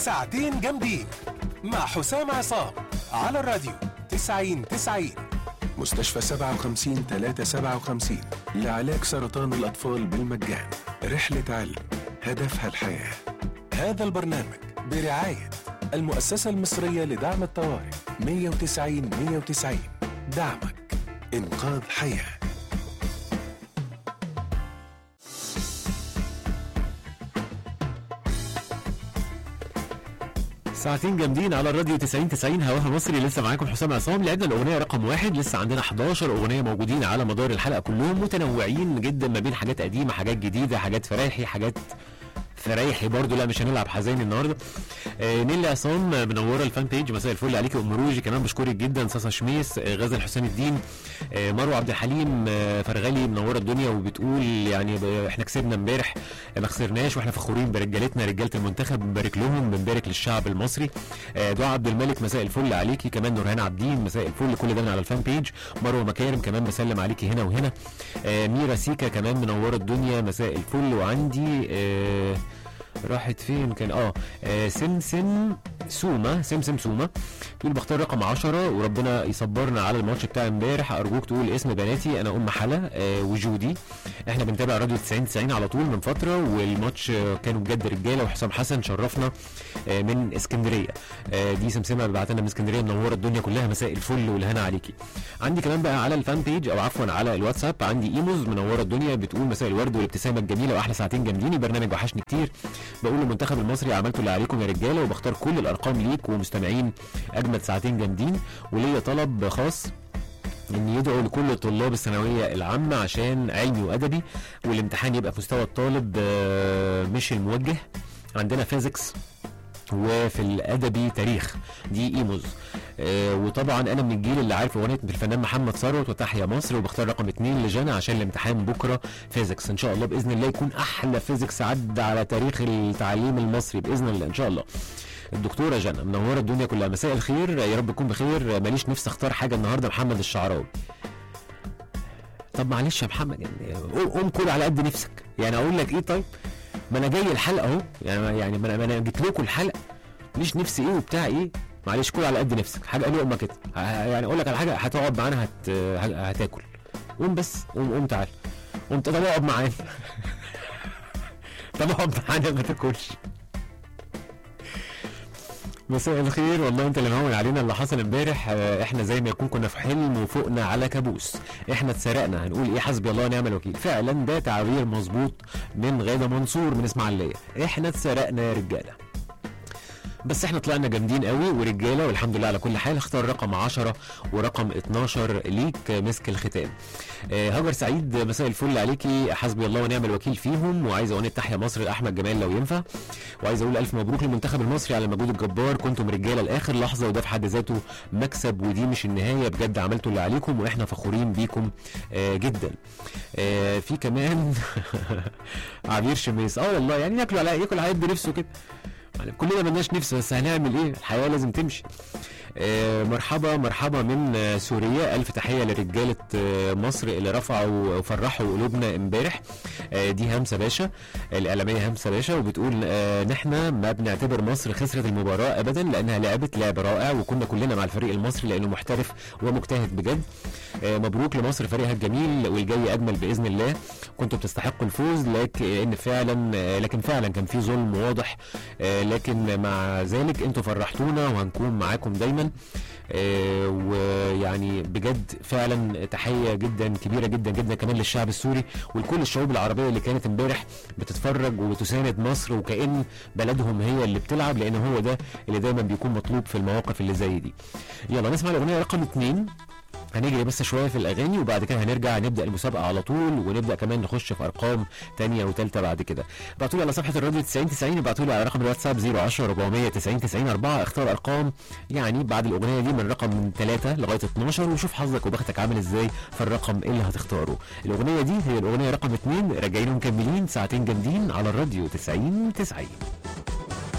ساعتين جامدين مع حسام عصام على الراديو 90 90 مستشفى 57 357 لعلاج سرطان الأطفال بالمجان رحلة علم هدفها الحياة هذا البرنامج برعاية المؤسسة المصرية لدعم الطوارئ 190 190 دعمك إنقاذ حياه ساعتين جامدين على الراديو 90 90 هواها مصري لسه معاكم حسام عصام لعبنا الاغنيه رقم واحد لسه عندنا 11 اغنيه موجودين على مدار الحلقه كلهم متنوعين جدا ما بين حاجات قديمه حاجات جديده حاجات فرايحي حاجات فرايحي برضو لا مش هنلعب حزين النهارده آه نيلي عصام منوره الفان بيج مساء الفل عليكي ام روجي كمان بشكرك جدا صاصا شميس آه غزل حسام الدين آه مروه عبد الحليم آه فرغلي منوره الدنيا وبتقول يعني ب- احنا كسبنا امبارح ما خسرناش واحنا فخورين برجالتنا رجاله المنتخب بنبارك لهم بنبارك للشعب المصري آه دعاء عبد الملك مساء الفل عليكي كمان نورهان عابدين مساء الفل كل ده من على الفان بيج مروه مكارم كمان بسلم عليكي هنا وهنا آه ميرا سيكا كمان منوره الدنيا مساء الفل وعندي آه راحت فين كان اه, آه سمسم سوما سمسم سوما تقول بختار رقم 10 وربنا يصبرنا على الماتش بتاع امبارح ارجوك تقول اسم بناتي انا ام حلا آه وجودي احنا بنتابع راديو 90 90 على طول من فتره والماتش آه، كانوا بجد رجاله وحسام حسن شرفنا آه من اسكندريه آه دي سمسمه بعت لنا من اسكندريه منوره الدنيا كلها مساء الفل والهنا عليكي عندي كمان بقى على الفان بيج او عفوا على الواتساب عندي ايموز منوره الدنيا بتقول مساء الورد والابتسامه الجميله واحلى ساعتين جامدين البرنامج وحشني كتير بقول للمنتخب المصري عملتوا اللي عليكم يا رجاله وبختار كل الارقام ليك ومستمعين اجمد ساعتين جامدين وليا طلب خاص ان يدعوا لكل طلاب الثانويه العامه عشان علمي وادبي والامتحان يبقى في مستوى الطالب آه، مش الموجه عندنا فيزيكس وفي الادبي تاريخ دي ايموز آه وطبعا انا من الجيل اللي عارف اغنيه الفنان محمد ثروت وتحيا مصر وبختار رقم اتنين لجنى عشان الامتحان بكره فيزيكس ان شاء الله باذن الله يكون احلى فيزيكس عدى على تاريخ التعليم المصري باذن الله ان شاء الله الدكتوره جنى منوره الدنيا كلها مساء الخير يا رب تكون بخير ماليش نفسي اختار حاجه النهارده محمد الشعراوي طب معلش يا محمد يعني قوم- قوم كل على قد نفسك يعني اقول لك ايه طيب ما انا جاي الحلقه اهو يعني يعني ما انا ما أنا جيت لكم الحلقه ليش نفسي ايه وبتاع ايه معلش كل على قد نفسك حاجه لقمه كده ه- يعني اقول لك على حاجه هتقعد معانا هت... ه- هتاكل قوم بس قوم قوم تعال قوم طب اقعد معانا طب اقعد معانا ما تاكلش مساء الخير والله انت اللي مهون علينا اللي حصل امبارح اه، احنا زي ما يكون كنا في حلم وفوقنا على كابوس احنا اتسرقنا هنقول ايه حسبي الله ونعم الوكيل فعلا ده تعبير مظبوط من غاده منصور من اسماعيليه احنا اتسرقنا يا رجاله بس احنا طلعنا جامدين قوي ورجاله والحمد لله على كل حال اختار رقم 10 ورقم 12 ليك مسك الختام آه، هاجر سعيد مساء الفل عليكي حسبي الله ونعم الوكيل فيهم وعايز اغنيه تحيا مصر لاحمد جمال لو ينفع وعايز اقول الف مبروك للمنتخب المصري على المجهود الجبار كنتم رجاله لاخر لحظه وده في حد ذاته مكسب ودي مش النهايه بجد عملتوا اللي عليكم واحنا فخورين بيكم آه جدا آه في كمان عبير شميس اه والله يعني ياكلوا على ياكل على قد نفسه كده يعني كلنا ملناش نفس بس هنعمل ايه الحياه لازم تمشي آه، مرحبا مرحبا من آه، سوريا الف تحيه لرجاله آه، مصر اللي رفعوا وفرحوا قلوبنا امبارح آه، دي همسه باشا الاعلاميه همسه باشا وبتقول آه، نحن ما بنعتبر مصر خسرت المباراه ابدا لانها لعبت لعب رائع وكنا كلنا مع الفريق المصري لانه محترف ومجتهد بجد آه، مبروك لمصر فريقها الجميل والجاي اجمل باذن الله كنتوا بتستحقوا الفوز لكن فعلا آه، لكن فعلا كان في ظلم واضح آه، لكن مع ذلك انتوا فرحتونا وهنكون معاكم دايما آه، ويعني بجد فعلا تحيه جدا كبيره جدا جدا كمان للشعب السوري ولكل الشعوب العربيه اللي كانت امبارح بتتفرج وتساند مصر وكأن بلدهم هي اللي بتلعب لان هو ده اللي دايما بيكون مطلوب في المواقف اللي زي دي يلا نسمع الاغنيه رقم اتنين هنجري بس شويه في الاغاني وبعد كده هنرجع نبدا المسابقه على طول ونبدا كمان نخش في ارقام تانية وثالثه بعد كده ابعتوا لي على صفحه الراديو 90 90 ابعتوا لي على رقم الواتساب 010 490 90 4 اختار ارقام يعني بعد الاغنيه دي من رقم من 3 لغايه 12 وشوف حظك وبختك عامل ازاي في الرقم اللي هتختاره الاغنيه دي هي الاغنيه رقم 2 راجعين ومكملين ساعتين جامدين على الراديو 90 90